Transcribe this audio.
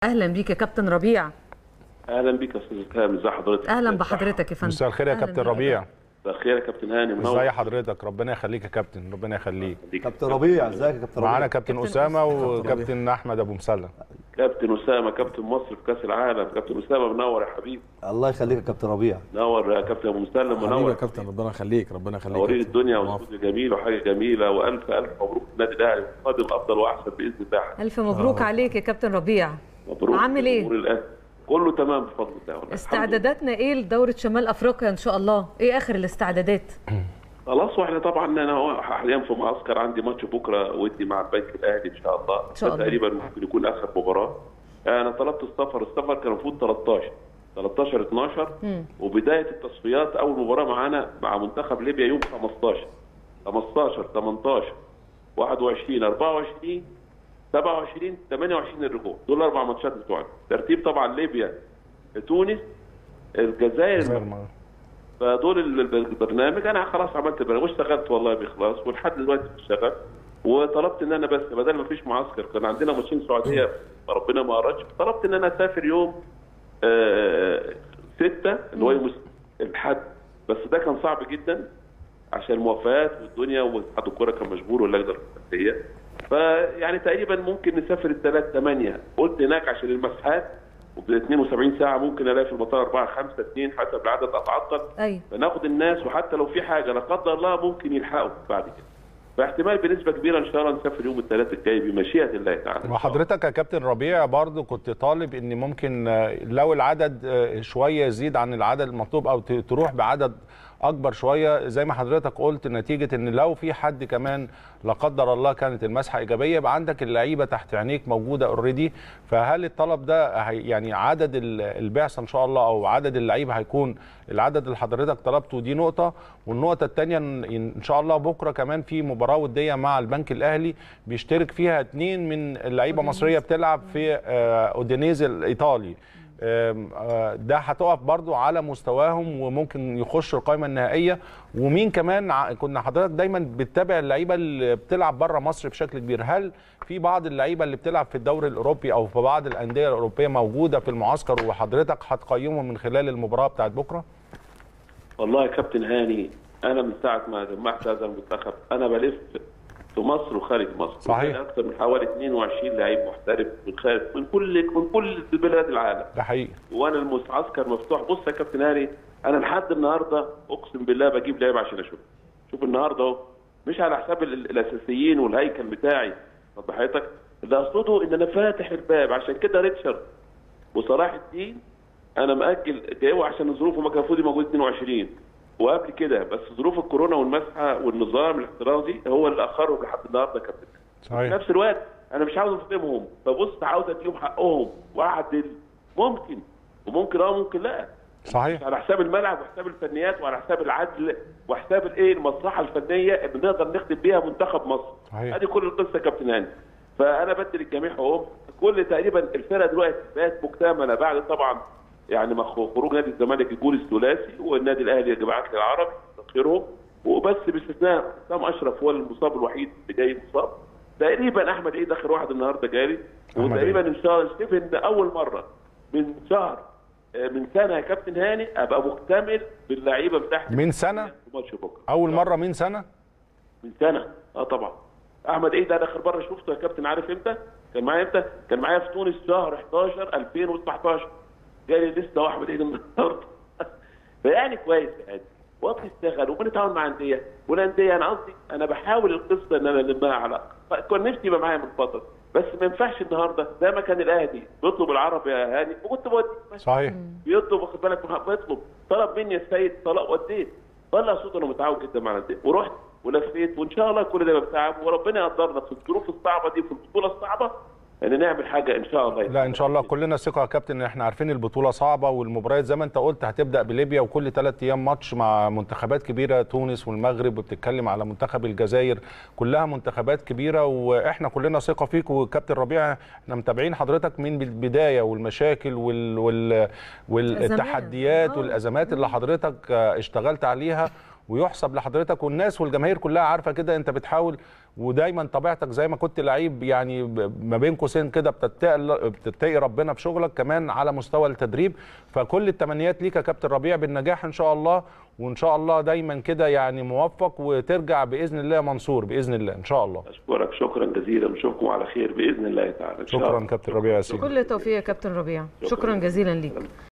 اهلا بيك يا كابتن ربيع اهلا بك يا استاذ اسلام ازي حضرتك اهلا بحضرتك يا فندم مساء الخير يا أهلاً كابتن بيك. ربيع بخير يا كابتن هاني منور ازي حضرتك ربنا يخليك يا كابتن ربنا يخليك كابتن ربيع ازيك يا كابتن ربيع معانا كابتن كابتن اسامه أسامة. وكابتن احمد ابو مسلم كابتن اسامه كابتن مصر في كاس العالم كابتن اسامه منور يا حبيبي الله يخليك يا كابتن ربيع منور يا كابتن ابو مسلم حبيبي يا منور كابتن ربنا يخليك ربنا يخليك منورين يا كابتن. الدنيا موافق. واستوديو جميل وحاجه جميله والف الف مبروك النادي الاهلي قادم افضل واحسن باذن الله الف مبروك عليك يا كابتن ربيع مبروك عامل ايه؟ جمهور الأهلي. كله تمام بفضل الله والله. الحمد لله. استعداداتنا ايه لدوره شمال افريقيا ان شاء الله ايه اخر الاستعدادات خلاص واحنا طبعا انا هو حاليا في معسكر عندي ماتش بكره ودي مع البنك الاهلي ان شاء الله شاء ده الله. تقريبا ممكن يكون اخر مباراه انا طلبت السفر السفر كان المفروض 13 13 12 وبدايه التصفيات اول مباراه معانا مع منتخب ليبيا يوم 15 15 18 21 24 27 28 الرجوع دول الاربع ماتشات بتوعنا ترتيب طبعا ليبيا تونس الجزائر فدول ال- ال- البرنامج انا خلاص عملت البرنامج واشتغلت والله بإخلاص ولحد دلوقتي بشتغل وطلبت ان انا بس بدل ما فيش معسكر كان عندنا ماتشين سعوديه ربنا ما اردش طلبت ان انا اسافر يوم آه ستة اللي هو يوم الاحد بس ده كان صعب جدا عشان الموافقات والدنيا واتحاد الكوره كان مشغول واللجنه الرئاسيه فيعني تقريبا ممكن نسافر الثلاث ثمانية قلت هناك عشان المسحات وب 72 ساعه ممكن الاقي في المطار 4 5 2 حسب العدد اتعطل ايوه فناخد الناس وحتى لو في حاجه لا قدر الله ممكن يلحقوا بعد كده فاحتمال بنسبه كبيره ان شاء الله نسافر يوم الثلاث الجاي بمشيئه الله تعالى وحضرتك يا كابتن ربيع برضو كنت طالب ان ممكن آه، لو العدد آه، شويه يزيد عن العدد المطلوب او ت- تروح بعدد اكبر شويه زي ما حضرتك قلت نتيجه ان لو في حد كمان لا قدر الله كانت المسحه ايجابيه يبقى عندك اللعيبه تحت عينيك موجوده اوريدي فهل الطلب ده هي- يعني عدد ال- البعثه ان شاء الله او عدد اللعيبه هيكون العدد اللي حضرتك طلبته دي نقطه والنقطه الثانيه ان إن شاء الله بكره كمان في مباراه وديه مع البنك الاهلي بيشترك فيها اثنين من اللعيبه مصريه بتلعب في آه، اودينيز الايطالي آم، آه، ده هتقف برضو على مستواهم وممكن يخشوا القائمه النهائيه ومين كمان ع- كنا حضرتك دايما بتتابع اللعيبه اللي بتلعب بره مصر بشكل كبير هل في بعض اللعيبه اللي بتلعب في الدوري الاوروبي او في بعض الانديه الاوروبيه موجوده في المعسكر وحضرتك هتقيمهم من خلال المباراه بتاعت بكره والله يا كابتن هاني انا من ساعه ما جمعت هذا المنتخب انا بلف في مصر وخارج مصر صحيح. وكان اكثر من حوالي 22 لعيب محترف من خارج من كل من كل بلاد العالم ده حقيقي وانا المعسكر مفتوح بص يا كابتن هاني انا لحد النهارده اقسم بالله بجيب لعيب عشان اشوف شوف النهارده اهو مش على حساب ال- الاساسيين والهيكل بتاعي طب حضرتك اللي اقصده ان انا فاتح الباب عشان كده ريتشارد وصلاح الدين انا مأجل جايبه عشان ظروفه ما كان المفروض يبقى موجود 22 وقبل كده بس ظروف الكورونا والمسحه والنظام الاحترازي هو اللي اخرهم لحد النهارده يا كابتن في صحيح نفس الوقت انا مش عاوز اظلمهم فبص عاوز اديهم حقهم واعدل ممكن وممكن اه ممكن لا صحيح على حساب الملعب وحساب الفنيات وعلى حساب العدل وحساب الايه المصلحه الفنيه اللي نقدر نخدم بيها منتخب مصر صحيح. ادي كل القصه يا كابتن هاني فانا بدي للجميع حقوقهم كل تقريبا الفرقه دلوقتي بقت مكتمله بعد طبعا يعني ما خ- خروج نادي الزمالك الجول الثلاثي والنادي الاهلي يا جماعه العربي غيرهم وبس باستثناء حسام اشرف هو المصاب الوحيد اللي جاي مصاب تقريبا احمد عيد اخر واحد النهارده جاري أحمد وتقريبا ان شاء الله شايف ان اول مره من شهر آه، من سنه يا كابتن هاني ابقى مكتمل باللعيبه بتاعتي من سنة؟ في ماتش بكره اول مره من سنه من سنه اه طبعا احمد عيد انا اخر مره شفته يا كابتن عارف امتى؟ كان معايا امتى؟ كان معايا في تونس شهر 11 2019 جالي لسه واحمد عيد النهارده فيعني كويس يعني وبنشتغل وبنتعاون مع انديه والانديه انا قصدي انا بحاول القصه ان انا المها على كان نفسي يبقى معايا من فتره بس ما ينفعش النهارده زي ما كان الاهلي بيطلب العرب يا هاني وكنت بودي صحيح بيطلب واخد بالك مح- بيطلب طلب مني السيد طلب وديت طلع صوت انا متعاون جدا مع الانديه ورحت ولفيت وان شاء الله كل ده بتعب وربنا يقدرنا في الظروف الصعبه دي في البطوله الصعبه ان نعمل حاجه ان شاء الله لا ان شاء الله كلنا ثقه يا كابتن ان احنا عارفين البطوله صعبه والمباريات زي ما انت قلت هتبدا بليبيا وكل ثلاث ايام ماتش مع منتخبات كبيره تونس والمغرب وبتتكلم على منتخب الجزائر كلها منتخبات كبيره واحنا كلنا ثقه فيك وكابتن ربيع احنا متابعين حضرتك من البدايه والمشاكل وال وال والتحديات آه. والازمات اللي حضرتك اشتغلت عليها ويحسب لحضرتك والناس والجماهير كلها عارفه كده انت بتحاول ودايما طبيعتك زي ما كنت لعيب يعني ب- ما بين قوسين كده بتتقي بتتقي ربنا في شغلك كمان على مستوى التدريب فكل التمنيات ليك يا كابتن ربيع بالنجاح ان شاء الله وان شاء الله دايما كده يعني موفق وترجع باذن الله منصور باذن الله ان شاء الله اشكرك شكرا جزيلا ونشوفكم على خير باذن الله تعالى إن شاء شكرا الله. كابتن ربيع ياسين كل التوفيق يا كابتن ربيع شكرا جزيلا ليك